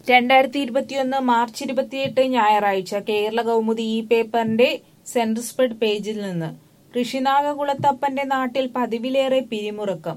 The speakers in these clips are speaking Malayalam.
രണ്ടായിരത്തി ഇരുപത്തിയൊന്ന് മാർച്ച് ഇരുപത്തിയെട്ട് ഞായറാഴ്ച കേരള കൗമുദി ഈ പേപ്പറിന്റെ സെന്റർ സ്പ്രെഡ് പേജിൽ നിന്ന് ഋഷിനാഗകുളത്തപ്പന്റെ നാട്ടിൽ പതിവിലേറെ പിരിമുറുക്കം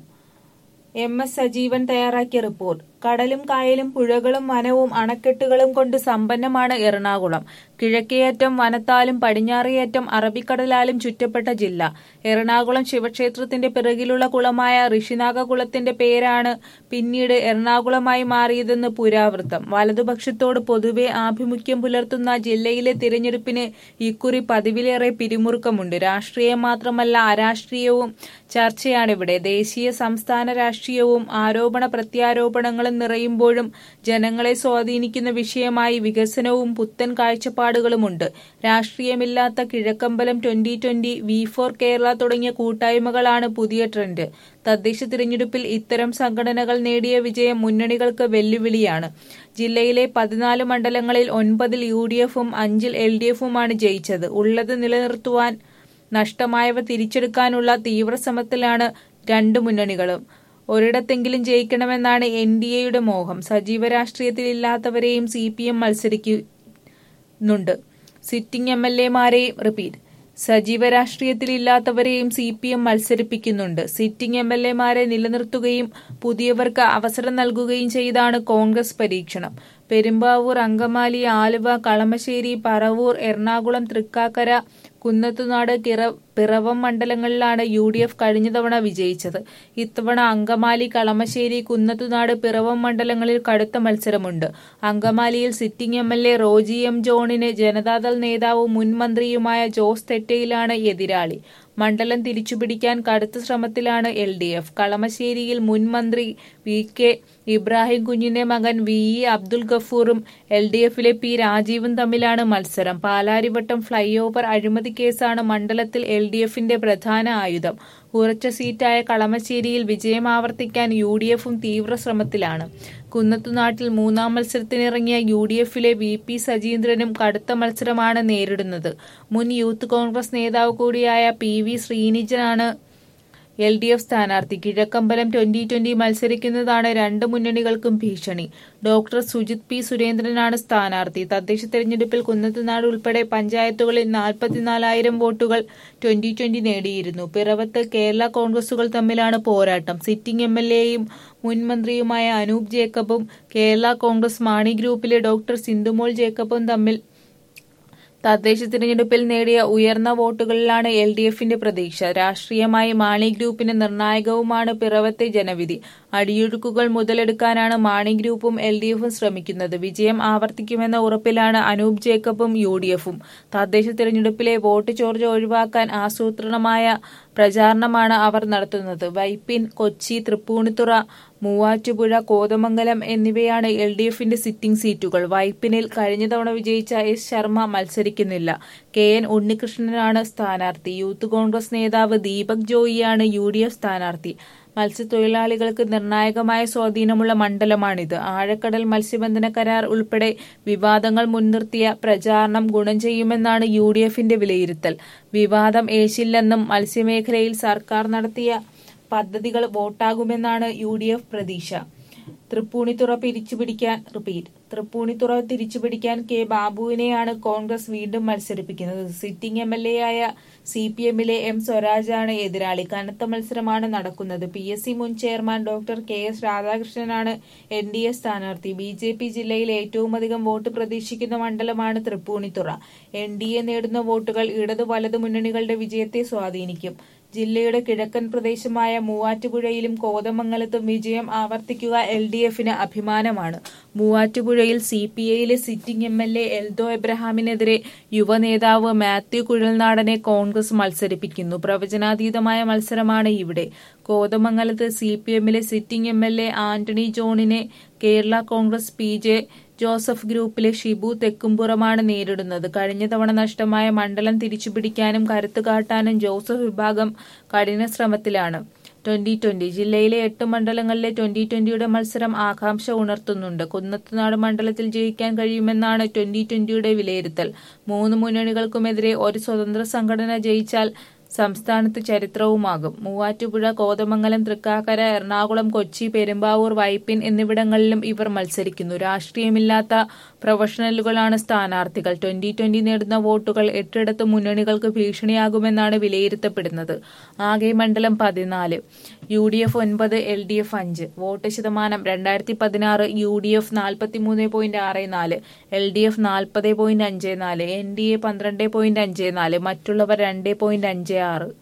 എം എസ് സജീവൻ തയ്യാറാക്കിയ റിപ്പോർട്ട് കടലും കായലും പുഴകളും വനവും അണക്കെട്ടുകളും കൊണ്ട് സമ്പന്നമാണ് എറണാകുളം കിഴക്കേയറ്റം വനത്താലും പടിഞ്ഞാറേയറ്റം അറബിക്കടലാലും ചുറ്റപ്പെട്ട ജില്ല എറണാകുളം ശിവക്ഷേത്രത്തിന്റെ പിറകിലുള്ള കുളമായ ഋഷിനാഗകുളത്തിന്റെ പേരാണ് പിന്നീട് എറണാകുളമായി മാറിയതെന്ന് പുരാവൃത്തം വലതുപക്ഷത്തോട് പൊതുവെ ആഭിമുഖ്യം പുലർത്തുന്ന ജില്ലയിലെ തിരഞ്ഞെടുപ്പിന് ഇക്കുറി പതിവിലേറെ പിരിമുറുക്കമുണ്ട് രാഷ്ട്രീയം മാത്രമല്ല അരാഷ്ട്രീയവും ചർച്ചയാണിവിടെ ദേശീയ സംസ്ഥാന രാഷ്ട്രീയവും ആരോപണ പ്രത്യാരോപണങ്ങളും നിറയുമ്പോഴും ജനങ്ങളെ സ്വാധീനിക്കുന്ന വിഷയമായി വികസനവും പുത്തൻ കാഴ്ചപ്പാടുകളുമുണ്ട് രാഷ്ട്രീയമില്ലാത്ത Kizhakkambalam twenty twenty V four Kerala തുടങ്ങിയ കൂട്ടായ്മകളാണ് പുതിയ ട്രെൻഡ് തദ്ദേശ തിരഞ്ഞെടുപ്പിൽ ഇത്തരം സംഘടനകൾ നേടിയ വിജയം മുന്നണികൾക്ക് വെല്ലുവിളിയാണ് ജില്ലയിലെ പതിനാല് മണ്ഡലങ്ങളിൽ ഒൻപതിൽ യു ഡി എഫും അഞ്ചിൽ എൽ ഡി എഫുമാണ് ജയിച്ചത് ഉള്ളത് നിലനിർത്തുവാൻ നഷ്ടമായവ തിരിച്ചെടുക്കാനുള്ള തീവ്രശ്രമത്തിലാണ് രണ്ട് മുന്നണികളും ഒരിടത്തെങ്കിലും ജയിക്കണമെന്നാണ് എൻ ഡി എയുടെ മോഹം സജീവ രാഷ്ട്രീയത്തിലില്ലാത്തവരെയും സി പി എം മത്സരിക്കുന്നുണ്ട് സിറ്റിംഗ് എം എൽ എമാരെയും റിപ്പീറ്റ് സജീവ രാഷ്ട്രീയത്തിലില്ലാത്തവരെയും C P M മത്സരിപ്പിക്കുന്നുണ്ട് sitting M L എമാരെ നിലനിർത്തുകയും പുതിയവർക്ക് അവസരം നൽകുകയും ചെയ്താണ് കോൺഗ്രസ് പരീക്ഷണം പെരുമ്പാവൂർ അങ്കമാലി ആലുവ കളമശ്ശേരി പറവൂർ എറണാകുളം തൃക്കാക്കര കുന്നത്തുനാട് കിറ പിറവം മണ്ഡലങ്ങളിലാണ് യു ഡി എഫ് കഴിഞ്ഞ തവണ വിജയിച്ചത് ഇത്തവണ അങ്കമാലി കളമശ്ശേരി കുന്നത്തുനാട് പിറവം മണ്ഡലങ്ങളിൽ കടുത്ത മത്സരമുണ്ട് അങ്കമാലിയിൽ sitting M L A Roji M ജോണിന് ജനതാദൾ നേതാവും മുൻ മന്ത്രിയുമായ ജോസ് തെറ്റയിലാണ് എതിരാളി മണ്ഡലം തിരിച്ചുപിടിക്കാൻ കടുത്ത ശ്രമത്തിലാണ് എൽ ഡി എഫ് കളമശ്ശേരിയിൽ മുൻ മന്ത്രി വി കെ ഇബ്രാഹിം കുഞ്ഞിന്റെ മകൻ V E Abdul ഗഫൂറും L D എഫിലെ പി രാജീവും തമ്മിലാണ് മത്സരം പാലാരിവട്ടം ഫ്ളൈ ഓവർ അഴിമതി കേസാണ് മണ്ഡലത്തിൽ എൽ ഡി എഫിന്റെ പ്രധാന ആയുധം ഉറച്ച സീറ്റായ കളമശ്ശേരിയിൽ വിജയം ആവർത്തിക്കാൻ യു ഡി എഫും തീവ്ര ശ്രമത്തിലാണ് കുന്നത്തുനാട്ടിൽ മൂന്നാം മത്സരത്തിനിറങ്ങിയ യു ഡി എഫിലെ വി പി സജീന്ദ്രനും കടുത്ത മത്സരമാണ് നേരിടുന്നത് മുൻ യൂത്ത് കോൺഗ്രസ് നേതാവ് കൂടിയായ P V ശ്രീനിജനാണ് L D F സ്ഥാനാർത്ഥി കിഴക്കമ്പലം ട്വന്റി ട്വന്റി മത്സരിക്കുന്നതാണ് രണ്ട് മുന്നണികൾക്കും ഭീഷണി ഡോക്ടർ സുജിത് പി സുരേന്ദ്രനാണ് സ്ഥാനാർത്ഥി തദ്ദേശ തെരഞ്ഞെടുപ്പിൽ കുന്നത്തുനാട് ഉൾപ്പെടെ പഞ്ചായത്തുകളിൽ നാൽപ്പത്തിനാലായിരം വോട്ടുകൾ ട്വന്റി ട്വന്റി നേടിയിരുന്നു പിറവത്ത് കേരള കോൺഗ്രസുകൾ തമ്മിലാണ് പോരാട്ടം സിറ്റിംഗ് എം എൽ എയും മുൻ മന്ത്രിയുമായ അനൂപ് ജേക്കബും കേരള കോൺഗ്രസ് മാണി ഗ്രൂപ്പിലെ ഡോക്ടർ സിന്ധുമോൾ ജേക്കബും തമ്മിൽ തദ്ദേശ തിരഞ്ഞെടുപ്പിൽ നേടിയ ഉയർന്ന വോട്ടുകളിലാണ് എൽ ഡി എഫിന്റെ പ്രതീക്ഷ രാഷ്ട്രീയമായി മാണി ഗ്രൂപ്പിന് നിർണായകവുമാണ് പിറവത്തെ ജനവിധി അടിയൊഴുക്കുകൾ മുതലെടുക്കാനാണ് മാണി ഗ്രൂപ്പും എൽ ഡി എഫും ശ്രമിക്കുന്നത് വിജയം ആവർത്തിക്കുമെന്ന ഉറപ്പിലാണ് അനൂപ് ജേക്കബും യു ഡി എഫും തദ്ദേശ തിരഞ്ഞെടുപ്പിലെ വോട്ട് ചോർച്ച ഒഴിവാക്കാൻ ആസൂത്രണമായ പ്രചാരണമാണ് അവർ നടത്തുന്നത് വൈപ്പിൻ കൊച്ചി തൃപ്പൂണിത്തുറ മൂവാറ്റുപുഴ കോതമംഗലം എന്നിവയാണ് എൽ ഡി എഫിന്റെ സിറ്റിംഗ് സീറ്റുകൾ വൈപ്പിനിൽ കഴിഞ്ഞ തവണ വിജയിച്ച എസ് ശർമ്മ മത്സരിക്കുന്നില്ല കെ എൻ ഉണ്ണികൃഷ്ണനാണ് സ്ഥാനാർത്ഥി യൂത്ത് കോൺഗ്രസ് നേതാവ് ദീപക് ജോയിയാണ് യു ഡി എഫ് സ്ഥാനാർത്ഥി മത്സ്യത്തൊഴിലാളികൾക്ക് നിർണായകമായ സ്വാധീനമുള്ള മണ്ഡലമാണിത് ആഴക്കടൽ മത്സ്യബന്ധന കരാർ ഉൾപ്പെടെ വിവാദങ്ങൾ മുൻനിർത്തിയ പ്രചാരണം ഗുണം ചെയ്യുമെന്നാണ് യു ഡി എഫിന്റെ വിലയിരുത്തൽ വിവാദം ഏശില്ലെന്നും മത്സ്യമേഖലയിൽ സർക്കാർ നടത്തിയ പദ്ധതികൾ വോട്ടാകുമെന്നാണ് യു ഡി എഫ് പ്രതീക്ഷ തൃപ്പൂണിത്തുറ പിരിച്ചുപിടിക്കാൻ റിപ്പീറ്റ് തൃപ്പൂണിത്തുറ തിരിച്ചുപിടിക്കാൻ കെ ബാബുവിനെയാണ് കോൺഗ്രസ് വീണ്ടും മത്സരിപ്പിക്കുന്നത് സിറ്റിംഗ് എം എൽ എ ആയ സി പി എമ്മിലെ എം സ്വരാജാണ് എതിരാളി കനത്ത മത്സരമാണ് നടക്കുന്നത് പി എസ് സി മുൻ chairman doctor K S രാധാകൃഷ്ണനാണ് N D A സ്ഥാനാർത്ഥി ബി ജെ പി ജില്ലയിൽ ഏറ്റവും അധികം വോട്ട് പ്രതീക്ഷിക്കുന്ന മണ്ഡലമാണ് തൃപ്പൂണിത്തുറ എൻ ഡി എ നേടുന്ന വോട്ടുകൾ ഇടതു വലതു മുന്നണികളുടെ വിജയത്തെ സ്വാധീനിക്കും ജില്ലയുടെ കിഴക്കൻ പ്രദേശമായ മൂവാറ്റുപുഴയിലും കോതമംഗലത്തും വിജയം ആവർത്തിക്കുക എൽ ഡി എഫിന് അഭിമാനമാണ് മൂവാറ്റുപുഴയിൽ C P ഐയിലെ sitting M L A Eldho എബ്രഹാമിനെതിരെ യുവനേതാവ് Mathew കുഴൽനാടനെ Congress മത്സരിപ്പിക്കുന്നു പ്രവചനാതീതമായ മത്സരമാണ് ഇവിടെ കോതമംഗലത്ത് സി പി എമ്മിലെ sitting M L A Antony ജോണിനെ Kerala Congress P J Joseph ഗ്രൂപ്പിലെ ഷിബു തെക്കുംപുറമാണ് നേരിടുന്നത് കഴിഞ്ഞ തവണ നഷ്ടമായ മണ്ഡലം തിരിച്ചുപിടിക്കാനും കരുത്തു കാട്ടാനും ജോസഫ് വിഭാഗം കഠിന ശ്രമത്തിലാണ് ട്വന്റി ട്വന്റി ജില്ലയിലെ എട്ട് മണ്ഡലങ്ങളിലെ ട്വന്റി ട്വന്റിയുടെ മത്സരം ആകാംക്ഷ ഉണർത്തുന്നുണ്ട് കുന്നത്തുനാട് മണ്ഡലത്തിൽ ജയിക്കാൻ കഴിയുമെന്നാണ് ട്വന്റി ട്വന്റിയുടെ വിലയിരുത്തൽ മൂന്ന് മുന്നണികൾക്കുമെതിരെ ഒരു സ്വതന്ത്ര സംഘടന ജയിച്ചാൽ സംസ്ഥാനത്ത് ചരിത്രവുമാകും മൂവാറ്റുപുഴ കോതമംഗലം തൃക്കാക്കര എറണാകുളം കൊച്ചി പെരുമ്പാവൂർ വൈപ്പിൻ എന്നിവിടങ്ങളിലും ഇവർ മത്സരിക്കുന്നു രാഷ്ട്രീയമില്ലാത്ത പ്രൊഫഷണലുകളാണ് സ്ഥാനാർത്ഥികൾ ട്വന്റി ട്വന്റി നേടുന്ന വോട്ടുകൾ എട്ടിടത്ത് മുന്നണികൾക്ക് ഭീഷണിയാകുമെന്നാണ് വിലയിരുത്തപ്പെടുന്നത് ആകെ മണ്ഡലം പതിനാല് യു ഡി എഫ് ഒൻപത് എൽ ഡി എഫ് അഞ്ച് വോട്ട് ശതമാനം രണ്ടായിരത്തി പതിനാറ് യു ഡി എഫ് നാൽപ്പത്തിമൂന്ന് പോയിന്റ് ആറ് നാല് എൽ ഡി എഫ് നാൽപ്പത് പോയിന്റ് അഞ്ച് നാല് എൻ ഡി എ പന്ത്രണ്ട് പോയിന്റ് അഞ്ച് നാല് മറ്റുള്ളവർ രണ്ട് പോയിന്റ് അഞ്ച് ആറ്